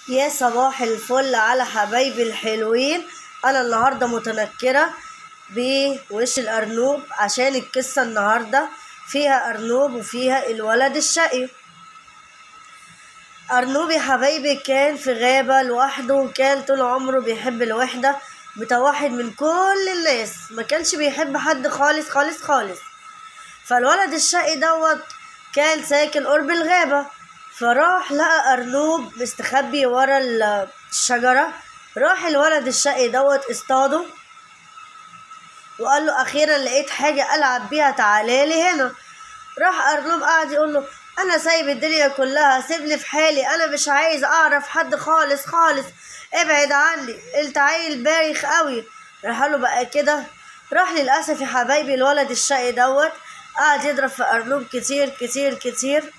يا صباح الفل على حبايبي الحلوين انا النهارده متنكره بوش الارنوب عشان القصه النهارده فيها ارنوب وفيها الولد الشقي ارنوب يا حبايبي كان في غابه لوحده وكان طول عمره بيحب الوحده متوحد من كل الناس ما كانش بيحب حد خالص خالص خالص فالولد الشقي دوت كان ساكن قرب الغابة فراح لقى أرنوب مستخبي ورا ال- الشجرة راح الولد الشقي دوت اصطاده وقال له أخيرا لقيت حاجة ألعب بيها تعالالي هنا راح أرنوب قعد يقول له أنا سايب الدنيا كلها سيبني في حالي أنا مش عايز أعرف حد خالص خالص ابعد عني انت عيل بايخ قوي راح له بقى كده راح للأسف يا حبايبي الولد الشقي دوت قعد يضرب في أرنوب كتير كتير كتير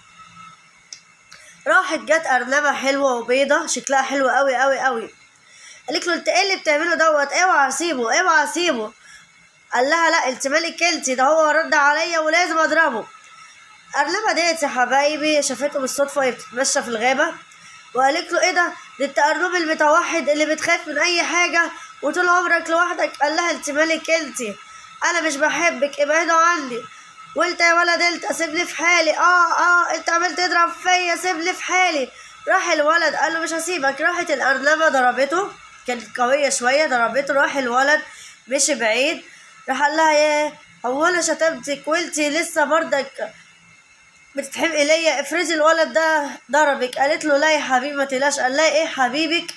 راحت جت أرنبة حلوة وبيضة شكلها حلو قوي قوي قوي قالت له انت ايه اللي بتعمله دوت اوعى سيبه اوعى سيبه قال لها لا انت مالك انت ده هو رد عليا ولازم اضربه أرنبة ديت يا حبايبي شافته بالصدفة وهي بتتمشى في الغابة وقالت له ايه ده ده انت أرنوب المتوحد اللي بتخاف من أي حاجة وطول عمرك لوحدك قال لها انت مالك انت أنا مش بحبك ابعدوا عني وانت يا ولد انت سيبني في حالي اه اه انت عمال تضرب فيا سيبني في حالي راح الولد قال له مش هسيبك راحت الأرنبة ضربته كانت قوية شوية ضربته راح الولد مشي بعيد راح قال لها ياه هو انا شتمتك وانتي لسه برضك بتتحمقي ليا افرضي الولد ده ضربك قالت له لا يا حبيبي ما تقلقش قال لها ايه حبيبك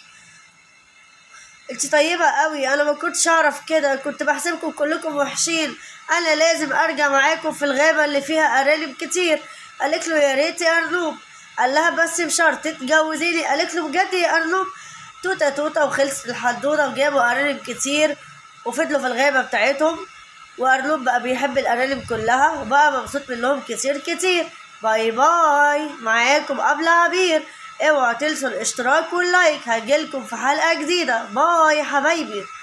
انت طيبة قوي انا ما كنتش اعرف كده كنت بحسبكم كلكم وحشين انا لازم ارجع معاكم في الغابة اللي فيها ارانب كتير قالت له يا ريت يا ارنوب قال لها بس بشرط تتجوزيني قالت له بجد يا ارنوب توتة توتة وخلصت الحدودة وجابوا ارانب كتير وفضلوا في الغابة بتاعتهم وارنوب بقى بيحب الارانب كلها وبقى مبسوط منهم كتير كتير باي باي معاكم قبل عبير اوعوا تنسوا الاشتراك واللايك هجيلكم في حلقة جديدة باي يا حبايبي